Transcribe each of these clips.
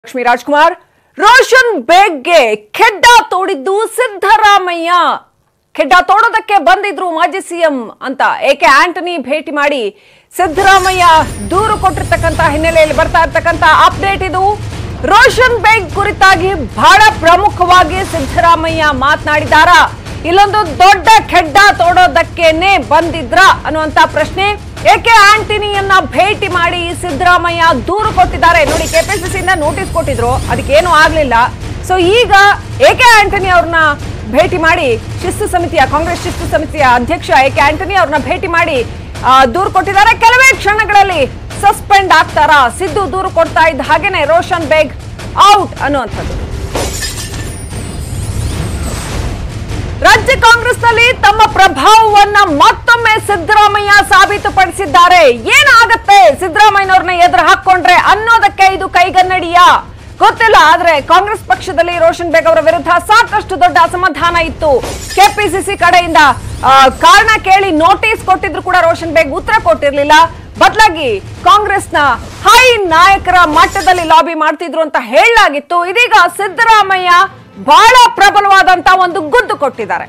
ಲಕ್ಷ್ಮೀ ರಾಜ್ಕುಮಾರ್ ರೋಷನ್ ಬೇಗ್ಗೆ ಖೆಡ್ಡ ತೋಡಿದ್ದು ಸಿದ್ದರಾಮಯ್ಯ ಖೆಡ್ಡ ತೋಡೋದಕ್ಕೆ ಬಂದಿದ್ರು ಮಾಜಿ ಸಿಎಂ ಅಂತ ಎಕೆ ಆಂಟನಿ ಭೇಟಿ ಮಾಡಿ ಸಿದ್ದರಾಮಯ್ಯ ದೂರು ಕೊಟ್ಟಿರ್ತಕ್ಕಂತ ಹಿನ್ನೆಲೆಯಲ್ಲಿ ಬರ್ತಾ ಇರ್ತಕ್ಕಂತ ಅಪ್ಡೇಟ್ ಇದು ರೋಷನ್ ಬೇಗ್ ಕುರಿತಾಗಿ ಬಹಳ ಪ್ರಮುಖವಾಗಿ ಸಿದ್ದರಾಮಯ್ಯ ಮಾತನಾಡಿದಾರ ಇಲ್ಲೊಂದು ದೊಡ್ಡ ಖೆಡ್ಡ ತೋಡೋದಕ್ಕೇನೆ ಬಂದಿದ್ರ ಅನ್ನುವಂತ ಪ್ರಶ್ನೆ ಎಕೆ ಆಂಟನಿಯನ್ನ ಭೇಟಿ ಮಾಡಿ ಸಿದ್ದರಾಮಯ್ಯ ದೂರು ಕೊಟ್ಟಿದ್ದಾರೆ ನೋಡಿ ಕೆಪಿಸಿಸಿಯಿಂದ ನೋಟಿಸ್ ಕೊಟ್ಟಿದ್ರು ಅದಕ್ಕೇನು ಆಗ್ಲಿಲ್ಲ ಸೊ ಈಗ ಎಕೆ ಆಂಟನಿ ಅವ್ರನ್ನ ಭೇಟಿ ಮಾಡಿ ಶಿಸ್ತು ಸಮಿತಿಯ ಕಾಂಗ್ರೆಸ್ ಶಿಸ್ತು ಸಮಿತಿಯ ಅಧ್ಯಕ್ಷ ಎಕೆ ಆಂಟನಿ ಅವ್ರನ್ನ ಭೇಟಿ ಮಾಡಿ ಆ, ದೂರು ಕೊಟ್ಟಿದ್ದಾರೆ ಕೆಲವೇ ಕ್ಷಣಗಳಲ್ಲಿ ಸಸ್ಪೆಂಡ್ ಆಗ್ತಾರ ಸಿದ್ದು ದೂರು ಕೊಡ್ತಾ ಇದ್ದ ಹಾಗೇನೆ ರೋಷನ್ ಬೇಗ್ ಔಟ್ ಅನ್ನುವಂಥದ್ದು ರಾಜ್ಯ ಕಾಂಗ್ರೆಸ್ನಲ್ಲಿ ತಮ್ಮ ಪ್ರಭಾವವನ್ನ ಮತ್ತೊಮ್ಮೆ ಸಿದ್ದರಾಮಯ್ಯ ಸಾಬೀತುಪಡಿಸಿದ್ದಾರೆ ಏನಾಗತ್ತೆ ಸಿದ್ದರಾಮಯ್ಯನವ್ರನ್ನ ಎದುರು ಹಾಕೊಂಡ್ರೆ ಅನ್ನೋದಕ್ಕೆ ಇದು ಕೈಗನ್ನಡಿಯ ಗೊತ್ತಿಲ್ಲ ಆದ್ರೆ ಕಾಂಗ್ರೆಸ್ ಪಕ್ಷದಲ್ಲಿ ರೋಷನ್ ಬೇಗ್ ಅವರ ವಿರುದ್ಧ ಸಾಕಷ್ಟು ದೊಡ್ಡ ಅಸಮಾಧಾನ ಇತ್ತು ಕೆಪಿಸಿಸಿ ಕಡೆಯಿಂದ ಆ, ಕಾರಣ ಕೇಳಿ ನೋಟಿಸ್ ಕೊಟ್ಟಿದ್ರು ಕೂಡ ರೋಷನ್ ಬೇಗ್ ಉತ್ತರ ಕೊಟ್ಟಿರ್ಲಿಲ್ಲ ಬದಲಾಗಿ ಕಾಂಗ್ರೆಸ್ನ ಹೈ ನಾಯಕರ ಮಟ್ಟದಲ್ಲಿ ಲಾಬಿ ಮಾಡ್ತಿದ್ರು ಅಂತ ಹೇಳಲಾಗಿತ್ತು ಇದೀಗ ಸಿದ್ದರಾಮಯ್ಯ ಬಹಳ ಪ್ರಬಲವಾದಂತ ಒಂದು ಗುದ್ದು ಕೊಟ್ಟಿದ್ದಾರೆ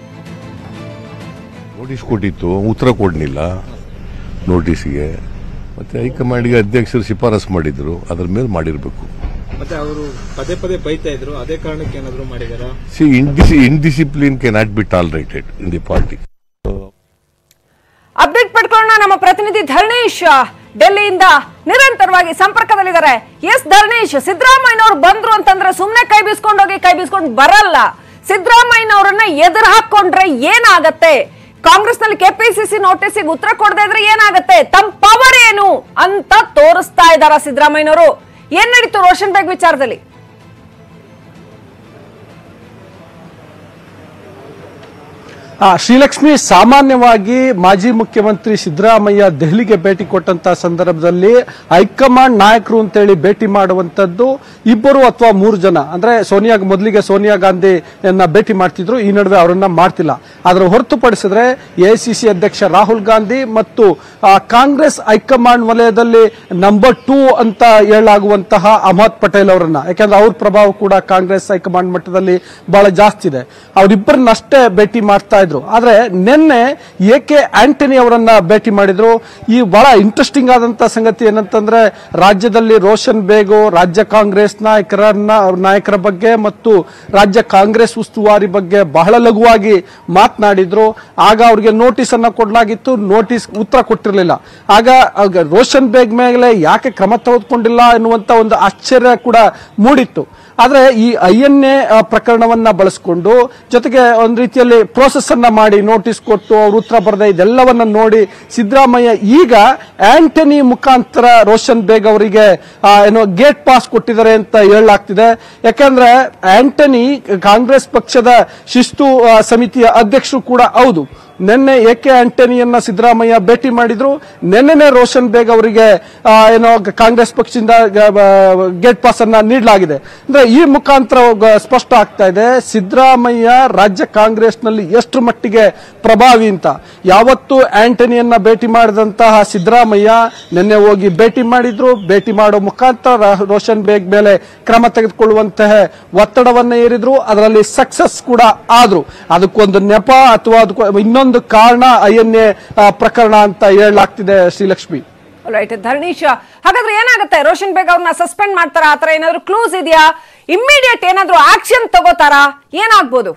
ನೋಟಿಸ್ ಕೊಟ್ಟಿತ್ತು ಉತ್ತರ ಕೊಡ್ಲಿಲ್ಲ ನೋಟಿಸ್ಗೆ ಮತ್ತೆ ಹೈಕಮಾಂಡ್ಗೆ ಅಧ್ಯಕ್ಷರು ಶಿಫಾರಸ್ ಮಾಡಿದ್ರು ಅದ್ರ ಮೇಲೆ ಮಾಡಿರ್ಬೇಕು ಮತ್ತೆ ಅವರು ಪದೇ ಪದೇ ಬೈತಾ ಇದ್ರು ಅದೇ ಕಾರಣಕ್ಕೆ ಏನಾದ್ರು ಮಾಡಿದಾರಾ ಸಿ ಇಂಡಿಸಿ indiscipline can not be tolerated in the party update ಪಡ್ಕೊಳ್ಳೋಣ ನಮ್ಮ ಪ್ರತಿನಿಧಿ ಧರಣೇಶ್ ಡೆಲ್ಲಿಯಿಂದ ನಿರಂತರವಾಗಿ ಸಂಪರ್ಕದಲ್ಲಿದ್ದಾರೆ ಎಸ್ ಧರಣೇಶ್ ಸಿದ್ದರಾಮಯ್ಯನವ್ರು ಬಂದ್ರು ಅಂತಂದ್ರೆ ಸುಮ್ನೆ ಕೈ ಬೀಸ್ಕೊಂಡು ಹೋಗಿ ಕೈ ಬೀಸ್ಕೊಂಡು ಬರಲ್ಲ ಸಿದ್ದರಾಮಯ್ಯನವರನ್ನ ಎದುರು ಹಾಕೊಂಡ್ರೆ ಏನಾಗತ್ತೆ ಕಾಂಗ್ರೆಸ್ನಲ್ಲಿ ಕೆಪಿಸಿಸಿ ನೋಟಿಸ್ಗೆ ಉತ್ತರ ಕೊಡದೇ ಇದ್ರೆ ಏನಾಗತ್ತೆ ತಮ್ಮ ಪವರ್ ಏನು ಅಂತ ತೋರಿಸ್ತಾ ಇದಾರ ಸಿದ್ದರಾಮಯ್ಯನವರು ಏನ್ ನಡೀತು ರೋಷನ್ ಬೇಗ್ ವಿಚಾರದಲ್ಲಿ ಆ, ಶ್ರೀಲಕ್ಷ್ಮಿ ಸಾಮಾನ್ಯವಾಗಿ ಮಾಜಿ ಮುಖ್ಯಮಂತ್ರಿ ಸಿದ್ದರಾಮಯ್ಯ ದೆಹಲಿಗೆ ಭೇಟಿ ಕೊಟ್ಟಂತ ಸಂದರ್ಭದಲ್ಲಿ ಹೈಕಮಾಂಡ್ ನಾಯಕರು ಅಂತೇಳಿ ಭೇಟಿ ಮಾಡುವಂತದ್ದು ಇಬ್ಬರು ಅಥವಾ ಮೂರು ಜನ ಅಂದ್ರೆ ಸೋನಿಯಾ ಮೊದಲಿಗೆ ಸೋನಿಯಾ ಗಾಂಧಿಯನ್ನ ಭೇಟಿ ಮಾಡ್ತಿದ್ರು ಈ ನಡುವೆ ಅವರನ್ನ ಮಾಡ್ತಿಲ್ಲ ಅದರ ಹೊರತುಪಡಿಸಿದ್ರೆ ಎಐಸಿಸಿ ಅಧ್ಯಕ್ಷ ರಾಹುಲ್ ಗಾಂಧಿ ಮತ್ತು ಆ, ಕಾಂಗ್ರೆಸ್ ಹೈಕಮಾಂಡ್ ವಲಯದಲ್ಲಿ ನಂಬರ್ ಟೂ ಅಂತ ಹೇಳಲಾಗುವಂತಹ ಅಹಮದ್ ಪಟೇಲ್ ಅವರನ್ನ ಯಾಕಂದ್ರೆ ಅವ್ರ ಪ್ರಭಾವ ಕೂಡ ಕಾಂಗ್ರೆಸ್ ಹೈಕಮಾಂಡ್ ಮಟ್ಟದಲ್ಲಿ ಬಹಳ ಜಾಸ್ತಿ ಇದೆ ಅವರಿಬ್ಬರನ್ನಷ್ಟೇ ಭೇಟಿ ಮಾಡ್ತಾ ಇದ್ರು ಆದ್ರೆ ನಿನ್ನೆ ಎಕೆ ಆಂಟನಿ ಅವರನ್ನ ಭೇಟಿ ಮಾಡಿದ್ರು ಈ ಬಹಳ ಇಂಟ್ರೆಸ್ಟಿಂಗ್ ಆದಂತ ಸಂಗತಿ ಏನಂತಂದ್ರೆ ರಾಜ್ಯದಲ್ಲಿ ರೋಷನ್ ಬೇಗು ರಾಜ್ಯ ಕಾಂಗ್ರೆಸ್ ನಾಯಕರನ್ನ ನಾಯಕರ ಬಗ್ಗೆ ಮತ್ತು ರಾಜ್ಯ ಕಾಂಗ್ರೆಸ್ ಉಸ್ತುವಾರಿ ಬಗ್ಗೆ ಬಹಳ ಲಘುವಾಗಿ ಮಾತನಾಡಿದ್ರು ಆಗ ಅವ್ರಿಗೆ ನೋಟಿಸ್ ಅನ್ನ ಕೊಡಲಾಗಿತ್ತು ನೋಟಿಸ್ ಉತ್ತರ ಕೊಟ್ಟಿರಲಿಲ್ಲ ಆಗ ಆಗ ರೋಷನ್ ಬೇಗ್ ಮೇಲೆ ಯಾಕೆ ಕ್ರಮ ತೆಗೆದುಕೊಂಡಿಲ್ಲ ಎನ್ನುವಂತ ಒಂದು ಆಶ್ಚರ್ಯ ಕೂಡ ಮೂಡಿತ್ತು ಆದ್ರೆ ಈ ಐ ಎನ್ ಎ ಪ್ರಕರಣವನ್ನ ಬಳಸಿಕೊಂಡು ಜೊತೆಗೆ ಒಂದು ರೀತಿಯಲ್ಲಿ ಪ್ರೋಸೆಸ್ ಅನ್ನ ಮಾಡಿ ನೋಟಿಸ್ ಕೊಟ್ಟು ಅವ್ರ ಉತ್ತರ ಬರದೆ ಇದೆಲ್ಲವನ್ನ ನೋಡಿ ಸಿದ್ದರಾಮಯ್ಯ ಈಗ ಆಂಟನಿ ಮುಖಾಂತರ ರೋಷನ್ ಬೇಗ್ ಅವರಿಗೆ ಆ, ಏನೋ ಗೇಟ್ ಪಾಸ್ ಕೊಟ್ಟಿದ್ದಾರೆ ಅಂತ ಹೇಳಲಾಗ್ತಿದೆ ಯಾಕಂದ್ರೆ ಆಂಟನಿ ಕಾಂಗ್ರೆಸ್ ಪಕ್ಷದ ಶಿಸ್ತು ಆ, ಸಮಿತಿಯ ಅಧ್ಯಕ್ಷರು ಕೂಡ ಹೌದು ನಿನ್ನೆ ಎಕೆ ಆಂಟನಿಯನ್ನ ಸಿದ್ದರಾಮಯ್ಯ ಭೇಟಿ ಮಾಡಿದ್ರು ನಿನ್ನೆನೆ ರೋಷನ್ ಬೇಗ್ ಅವರಿಗೆ ಆ, ಏನೋ ಗ- ಕಾಂಗ್ರೆಸ್ ಪಕ್ಷದಿಂದ ಗ- ಬ- ಗೇಟ್ ಪಾಸ್ ಅನ್ನ ನೀಡಲಾಗಿದೆ ಅಂದ್ರೆ ಈ ಮುಖಾಂತರ ಗ- ಸ್ಪಷ್ಟ ಆಗ್ತಾ ಇದೆ ಸಿದ್ದರಾಮಯ್ಯ ರಾಜ್ಯ ಕಾಂಗ್ರೆಸ್ನಲ್ಲಿ ಎಷ್ಟು ಮಟ್ಟಿಗೆ ಪ್ರಭಾವಿ ಅಂತ ಯಾವತ್ತು ಆಂಟನಿಯನ್ನ ಭೇಟಿ ಮಾಡಿದಂತಹ ಸಿದ್ದರಾಮಯ್ಯ ನಿನ್ನೆ ಹೋಗಿ ಭೇಟಿ ಮಾಡಿದ್ರು ಭೇಟಿ ಮಾಡೋ ಮುಖಾಂತರ ರ- ರೋಷನ್ ಬೇಗ್ ಮೇಲೆ ಕ್ರಮ ತೆಗೆದುಕೊಳ್ಳುವಂತಹ ಒತ್ತಡವನ್ನ ಏರಿದ್ರು ಅದರಲ್ಲಿ ಸಕ್ಸಸ್ ಕೂಡ ಆದ್ರು ಅದಕ್ಕೊಂದು ನೆಪ ಅಥವಾ ಅದಕ್ಕೂ ಇನ್ನೊಂದು ಕಾರಣ ಐ ಎನ್ ಎ ಪ್ರಕರಣ ಅಂತ ಹೇಳಲಾಗ್ತಿದೆ ಶ್ರೀಲಕ್ಷ್ಮಿ ರೈಟ್ ಧರಣೀಶ್ ಹಾಗಾದ್ರೆ ಏನಾಗುತ್ತೆ ರೋಷನ್ ಬೇಗ್ ಅವ್ರನ್ನ ಸಸ್ಪೆಂಡ್ ಮಾಡ್ತಾರ ಆತರ ಏನಾದ್ರು ಕ್ಲೂಸ್ ಇದೆಯಾ ಇಮ್ಮಿಡಿಯೇಟ್ ಏನಾದ್ರು ಆಕ್ಷನ್ ತಗೋತಾರಾ ಏನಾಗ್ಬೋದು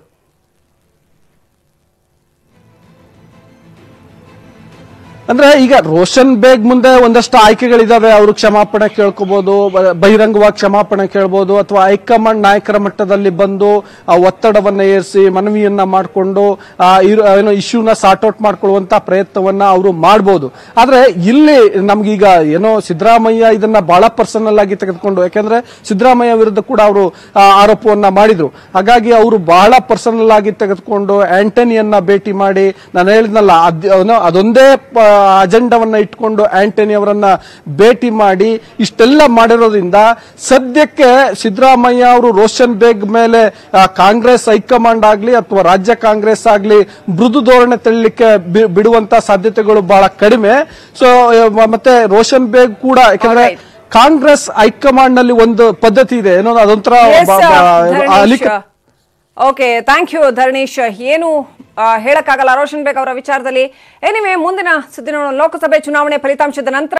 ಅಂದ್ರೆ ಈಗ ರೋಷನ್ ಬೇಗ್ ಮುಂದೆ ಒಂದಷ್ಟು ಆಯ್ಕೆಗಳಿದಾವೆ ಅವರು ಕ್ಷಮಾಪಣೆ ಕೇಳ್ಕೋಬಹುದು ಬ- ಬಹಿರಂಗವಾಗಿ ಕ್ಷಮಾಪಣೆ ಕೇಳ್ಬೋದು ಅಥವಾ ಹೈಕಮಾಂಡ್ ನಾಯಕರ ಮಟ್ಟದಲ್ಲಿ ಬಂದು ಆ ಒತ್ತಡವನ್ನ ಏರಿಸಿ ಮನವಿಯನ್ನ ಮಾಡಿಕೊಂಡು ಏನೋ ಇಶ್ಯೂನ ಸಾರ್ಟ್ ಔಟ್ ಮಾಡ್ಕೊಳ್ಳುವಂತ ಪ್ರಯತ್ನವನ್ನ ಅವರು ಮಾಡಬಹುದು ಆದ್ರೆ ಇಲ್ಲಿ ನಮ್ಗೀಗ ಏನೋ ಸಿದ್ದರಾಮಯ್ಯ ಇದನ್ನ ಬಹಳ ಪರ್ಸನಲ್ ಆಗಿ ತೆಗೆದುಕೊಂಡು ಯಾಕಂದ್ರೆ ಸಿದ್ದರಾಮಯ್ಯ ವಿರುದ್ಧ ಕೂಡ ಅವರು ಆರೋಪವನ್ನ ಮಾಡಿದ್ರು ಹಾಗಾಗಿ ಅವರು ಬಹಳ ಪರ್ಸನಲ್ ಆಗಿ ತೆಗೆದುಕೊಂಡು ಆಂಟನಿಯನ್ನ ಭೇಟಿ ಮಾಡಿ ನಾನು ಹೇಳಿದ್ನಲ್ಲ ಅದ್- ಏನೋ ಅದೊಂದೇ ಪ- ಅಜೆಂಡವನ್ನ ಇಟ್ಕೊಂಡು ಆಂಟನಿ ಅವರನ್ನ ಭೇಟಿ ಮಾಡಿ ಇಷ್ಟೆಲ್ಲ ಮಾಡಿರೋದ್ರಿಂದ ಸದ್ಯಕ್ಕೆ ಸಿದ್ದರಾಮಯ್ಯ ಅವರು ರೋಷನ್ ಬೇಗ್ ಮೇಲೆ ಆ, ಕಾಂಗ್ರೆಸ್ ಹೈಕಮಾಂಡ್ ಆಗ್ಲಿ ಅಥವಾ ರಾಜ್ಯ ಕಾಂಗ್ರೆಸ್ ಆಗ್ಲಿ ಮೃದು ಧೋರಣೆ ತಳ್ಳಲಿಕ್ಕೆ ಬಿಡುವಂತ ಸಾಧ್ಯತೆಗಳು ಬಹಳ ಕಡಿಮೆ ಸೊ ಮತ್ತೆ ರೋಷನ್ ಬೇಗ್ ಕೂಡ ಯಾಕಂದ್ರೆ Alright. ಕಾಂಗ್ರೆಸ್ ಹೈಕಮಾಂಡ್ ನಲ್ಲಿ ಒಂದು ಪದ್ಧತಿ ಇದೆ ಏನೋ ಅದೊಂಥರ ಬ- ಬ- ಅಲಿಕ ಓಕೆ ಥ್ಯಾಂಕ್ ಯು ಧರಣೀಶ್ ಏನು ಆ, ಹೇಳಕ್ಕಾಗಲ್ಲ ರೋಷನ್ ಬೇಗ್ ಅವರ ವಿಚಾರದಲ್ಲಿ ಎನಿವೆ ಮುಂದಿನ ಸುದ್ದಿ ನೋಡೋಣ ಲೋಕಸಭೆ ಚುನಾವಣೆ ಫಲಿತಾಂಶದ ನಂತರ